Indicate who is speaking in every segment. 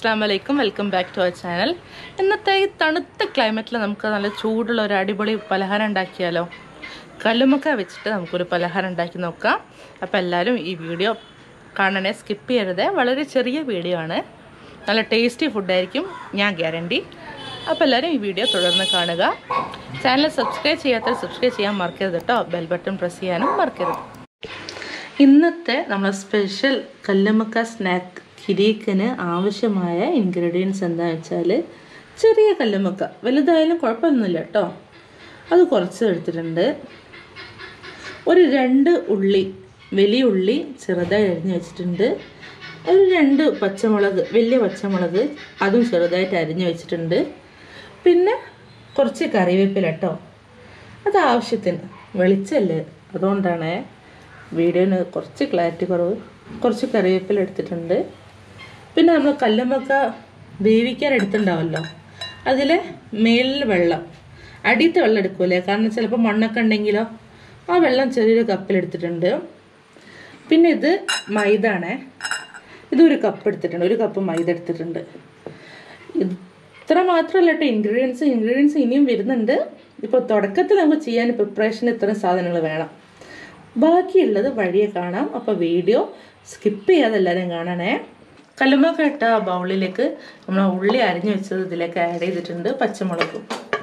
Speaker 1: അസ്സാം വലൈക്കും welcome back to our channel ഇന്നത്തെ ഈ തണുത്ത ക്ലൈമറ്റിൽ നമുക്ക് നല്ല ചൂടുള്ള ഒരു അടിപൊളി പലഹാരം ഉണ്ടാക്കിയാലോ കല്ലുമക്ക വെച്ചിട്ട് നമുക്കൊരു പലഹാരം ഉണ്ടാക്കി നോക്കാം അപ്പോൾ എല്ലാവരും ഈ വീഡിയോ കാണണേ സ്കിപ്പ് ചെയ്യരുത് വളരെ ചെറിയ വീഡിയോ ആണ് നല്ല ടേസ്റ്റി ഫുഡായിരിക്കും ഞാൻ ഗ്യാരണ്ടി അപ്പോൾ എല്ലാവരും ഈ വീഡിയോ തുടർന്ന് കാണുക ചാനൽ സബ്സ്ക്രൈബ് ചെയ്യാത്തവർ സബ്സ്ക്രൈബ് ചെയ്യാൻ മറക്കരുത് കേട്ടോ ബെൽ ബട്ടൺ പ്രസ് ചെയ്യാനും മറക്കരുത് ഇന്നത്തെ നമ്മളെ സ്പെഷ്യൽ കല്ലുമക്ക സ്നാക്ക് കിരീക്കിന് ആവശ്യമായ ഇൻഗ്രീഡിയൻസ് എന്താണെന്ന് വെച്ചാൽ ചെറിയ കല്ലുമക്ക വലുതായാലും കുഴപ്പമൊന്നുമില്ല കേട്ടോ അത് കുറച്ച് എടുത്തിട്ടുണ്ട് ഒരു രണ്ട് ഉള്ളി വലിയ ഉള്ളി ചെറുതായി അരിഞ്ഞ് വെച്ചിട്ടുണ്ട് ഒരു രണ്ട് പച്ചമുളക് വലിയ പച്ചമുളക് അതും ചെറുതായിട്ട് അരിഞ്ഞ് വെച്ചിട്ടുണ്ട് പിന്നെ കുറച്ച് കറിവേപ്പില കേട്ടോ അത് ആവശ്യത്തിന് വെളിച്ചല്ലേ അതുകൊണ്ടാണ് വീഡിയോന് കുറച്ച് ക്ലാരിറ്റി കുറവ് കുറച്ച് കറിവേപ്പില എടുത്തിട്ടുണ്ട് പിന്നെ നമ്മൾ കല്ലുമക്ക വേവിക്കാൻ എടുത്തിട്ടുണ്ടാവല്ലോ അതിൽ മേലിൽ വെള്ളം അടിയത്തെ വെള്ളം എടുക്കൂലേ കാരണം ചിലപ്പോൾ മണ്ണൊക്കെ ഉണ്ടെങ്കിലോ ആ വെള്ളം ചെറിയൊരു കപ്പിലെടുത്തിട്ടുണ്ട് പിന്നെ ഇത് മൈദ ആണേ ഇതൊരു കപ്പ് എടുത്തിട്ടുണ്ട് ഒരു കപ്പ് മൈദ എടുത്തിട്ടുണ്ട് ഇത് ഇത്ര മാത്രമല്ല കേട്ടോ ഇൻഗ്രീഡിയൻസ് ഇൻഗ്രീഡിയൻസ് ഇനിയും വരുന്നുണ്ട് ഇപ്പോൾ തുടക്കത്തിൽ നമുക്ക് ചെയ്യാൻ പ്രിപ്പറേഷൻ ഇത്രയും സാധനങ്ങൾ വേണം ബാക്കിയുള്ളത് വഴിയെ കാണാം അപ്പോൾ വീഡിയോ സ്കിപ്പ് ചെയ്യാതെ എല്ലാവരും കാണണേ കല്ലുമ്പൊക്കെ ഇട്ട ആ ബൗളിലേക്ക് നമ്മൾ ഉള്ളി അരിഞ്ഞു വെച്ചത് ഇതിലേക്ക് ആഡ് ചെയ്തിട്ടുണ്ട് പച്ചമുളകും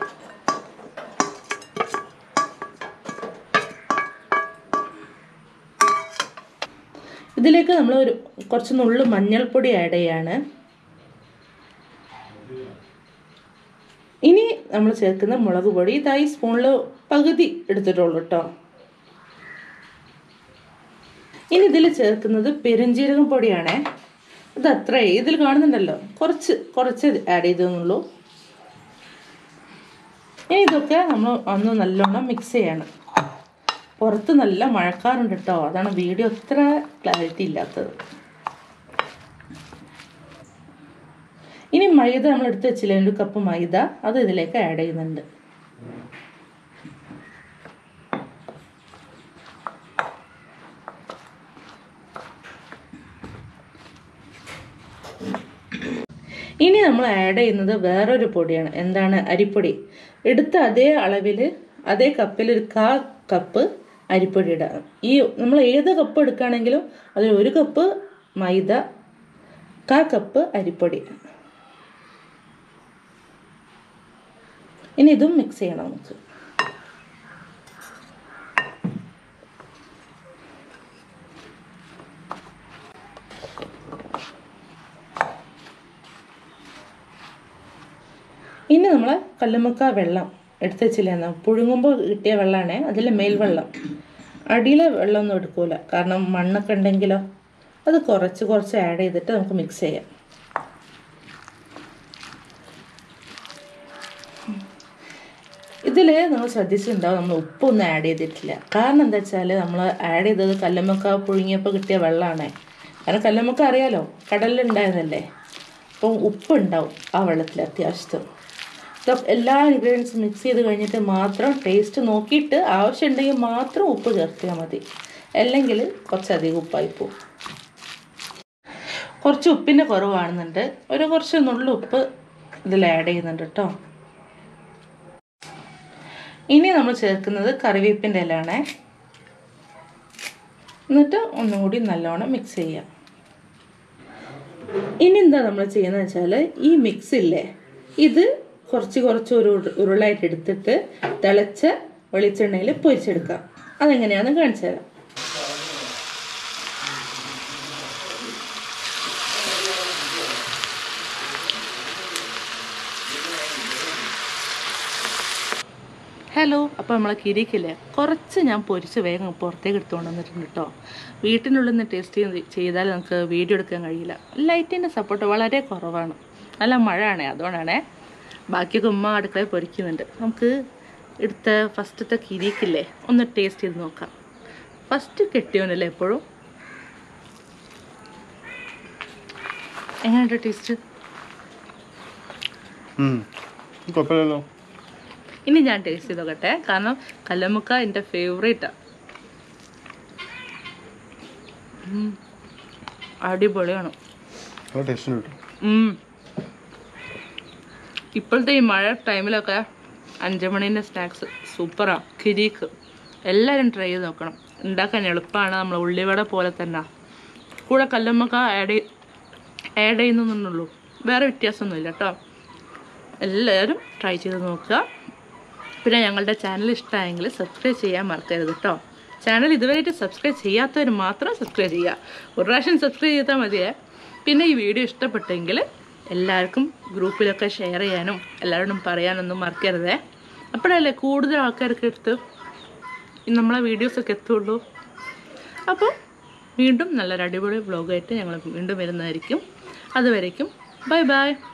Speaker 1: ഇതിലേക്ക് നമ്മൾ ഒരു കുറച്ച് നുള്ളു മഞ്ഞൾപ്പൊടി ആഡ് ചെയ്യാണ് ഇനി നമ്മൾ ചേർക്കുന്ന മുളക് പൊടി ഇതായി സ്പൂണിൽ പകുതി എടുത്തിട്ടുള്ളൂ കേട്ടോ ഇനി ഇതിൽ ചേർക്കുന്നത് പെരുംജീരകം പൊടിയാണേ അത് അത്ര ഇതിൽ കാണുന്നുണ്ടല്ലോ കുറച്ച് കുറച്ച് ആഡ് ചെയ്തെന്നുള്ളൂ ഇനി ഇതൊക്കെ നമ്മൾ ഒന്ന് നല്ലോണം മിക്സ് ചെയ്യണം പുറത്ത് നല്ല മഴക്കാറുണ്ട് കേട്ടോ അതാണ് വീഡിയോ അത്ര ക്ലാരിറ്റി ഇല്ലാത്തത് ഇനി മൈദ നമ്മൾ എടുത്ത് വെച്ചില്ലേ ഒരു കപ്പ് മൈദ അത് ഇതിലേക്ക് ആഡ് ചെയ്യുന്നുണ്ട് ഇനി നമ്മൾ ആഡ് ചെയ്യുന്നത് വേറൊരു പൊടിയാണ് എന്താണ് അരിപ്പൊടി എടുത്ത അതേ അളവിൽ അതേ കപ്പിൽ ഒരു കാ കപ്പ് അരിപ്പൊടി ഇടാം ഈ നമ്മൾ ഏത് കപ്പ് എടുക്കുകയാണെങ്കിലും അതിൽ ഒരു കപ്പ് മൈദ കാ കപ്പ് അരിപ്പൊടി ഇനി ഇതും മിക്സ് ചെയ്യണം നമുക്ക് ഇനി നമ്മൾ കല്ലുമക്ക വെള്ളം എടുത്ത് വെച്ചില്ലായിരുന്നു പുഴുങ്ങുമ്പോൾ കിട്ടിയ വെള്ളമാണ് അതിൽ മേൽവെള്ളം അടിയിലെ വെള്ളമൊന്നും എടുക്കൂല കാരണം മണ്ണൊക്കെ ഉണ്ടെങ്കിലോ അത് കുറച്ച് കുറച്ച് ആഡ് ചെയ്തിട്ട് നമുക്ക് മിക്സ് ചെയ്യാം ഇതിൽ നമ്മൾ ശ്രദ്ധിച്ചിട്ടുണ്ടാവും നമ്മൾ ഉപ്പൊന്നും ആഡ് ചെയ്തിട്ടില്ല കാരണം എന്താ വെച്ചാൽ നമ്മൾ ആഡ് ചെയ്തത് കല്ലുമക്ക പുഴുങ്ങിയപ്പോൾ കിട്ടിയ വെള്ളമാണ് കാരണം കല്ലുമക്ക അറിയാലോ കടലിലുണ്ടായതല്ലേ അപ്പം ഉപ്പ് ഉണ്ടാവും ആ വെള്ളത്തിൽ അത്യാവശ്യത്തിന് ഇതൊക്കെ എല്ലാ ഇൻഗ്രീഡിയൻസും മിക്സ് ചെയ്ത് കഴിഞ്ഞിട്ട് മാത്രം ടേസ്റ്റ് നോക്കിയിട്ട് ആവശ്യമുണ്ടെങ്കിൽ മാത്രം ഉപ്പ് ചേർത്തിയാൽ മതി അല്ലെങ്കിൽ കുറച്ചധികം ഉപ്പായി പോകും കുറച്ച് ഉപ്പിൻ്റെ കുറവാണെന്നുണ്ട് ഒരു കുറച്ച് നുള്ളു ഉപ്പ് ഇതിൽ ആഡ് ചെയ്യുന്നുണ്ട് കേട്ടോ ഇനി നമ്മൾ ചേർക്കുന്നത് കറിവേപ്പിൻ്റെ ഇലയാണേ എന്നിട്ട് ഒന്നും കൂടി നല്ലോണം മിക്സ് ചെയ്യാം ഇനി എന്താ നമ്മൾ ചെയ്യുന്നത് വെച്ചാൽ ഈ മിക്സ് ഇല്ലേ ഇത് കുറച്ച് കുറച്ച് ഒരു ഉരുളായിട്ട് എടുത്തിട്ട് തിളച്ച വെളിച്ചെണ്ണയിൽ പൊരിച്ചെടുക്കാം അതെങ്ങനെയാണെന്ന് കാണിച്ചു തരാം ഹലോ അപ്പോൾ നമ്മളെ കിരിക്കില്ലേ കുറച്ച് ഞാൻ പൊരിച്ച് വേഗം പുറത്തേക്ക് എടുത്തുകൊണ്ട് വന്നിട്ടുണ്ട് കേട്ടോ വീട്ടിനുള്ളിൽ നിന്ന് ടേസ്റ്റ് ചെയ്താൽ നമുക്ക് വീഡിയോ എടുക്കാൻ കഴിയില്ല ലൈറ്റിൻ്റെ സപ്പോർട്ട് വളരെ കുറവാണ് നല്ല മഴയാണേ അതുകൊണ്ടാണേ ബാക്കിയൊക്കെ ഉമ്മ അടുക്കളയിൽ പൊരിക്കുന്നുണ്ട് നമുക്ക് എടുത്ത ഫസ്റ്റത്തെ കിരിക്കില്ലേ ഒന്ന് ടേസ്റ്റ് ചെയ്ത് നോക്കാം ഫസ്റ്റ് കെട്ടിയോനല്ലേ എപ്പോഴും എങ്ങനെയുണ്ട് ടേസ്റ്റ്
Speaker 2: കുഴപ്പമില്ലല്ലോ
Speaker 1: ഇനി ഞാൻ ടേസ്റ്റ് ചെയ്ത് നോക്കട്ടെ കാരണം കല്ലമുക്ക എൻ്റെ ഫേവറേറ്റാണ് അടിപൊളിയാണ്
Speaker 2: നല്ല ടേസ്റ്റ് ഉണ്ട് കേട്ടോ
Speaker 1: ഉം. ഇപ്പോഴത്തെ ഈ മഴ ടൈമിലൊക്കെ അഞ്ച് മണീൻ്റെ സ്നാക്സ് സൂപ്പറാണ് കിരീക്ക് എല്ലാവരും ട്രൈ ചെയ്ത് നോക്കണം ഉണ്ടാക്കാൻ എളുപ്പമാണ് നമ്മൾ ഉള്ളിവട പോലെ തന്നെ കൂടെ കല്ലുമ്മക്ക ആഡ് ആഡ് ചെയ്യുന്നുള്ളൂ വേറെ വ്യത്യാസമൊന്നുമില്ല കേട്ടോ എല്ലാവരും ട്രൈ ചെയ്ത് നോക്കുക പിന്നെ ഞങ്ങളുടെ ചാനൽ ഇഷ്ടമായെങ്കിൽ സബ്സ്ക്രൈബ് ചെയ്യാൻ മറക്കരുത് കേട്ടോ ചാനൽ ഇതുവരെയായിട്ട് സബ്സ്ക്രൈബ് ചെയ്യാത്തവർ മാത്രം സബ്സ്ക്രൈബ് ചെയ്യുക ഒരു പ്രാവശ്യം സബ്സ്ക്രൈബ് ചെയ്താൽ മതിയേ പിന്നെ ഈ വീഡിയോ ഇഷ്ടപ്പെട്ടെങ്കിൽ എല്ലാവർക്കും ഗ്രൂപ്പിലൊക്കെ ഷെയർ ചെയ്യാനും എല്ലാവരോടും പറയാനൊന്നും മറക്കരുതേ അപ്പോഴല്ലേ കൂടുതൽ ആൾക്കാർക്ക് എടുത്ത് നമ്മളെ വീഡിയോസൊക്കെ എത്തുള്ളൂ അപ്പോൾ വീണ്ടും നല്ലൊരു അടിപൊളി വ്ലോഗായിട്ട് ഞങ്ങൾ വീണ്ടും വരുന്നതായിരിക്കും അതുവരേക്കും ബൈ ബൈ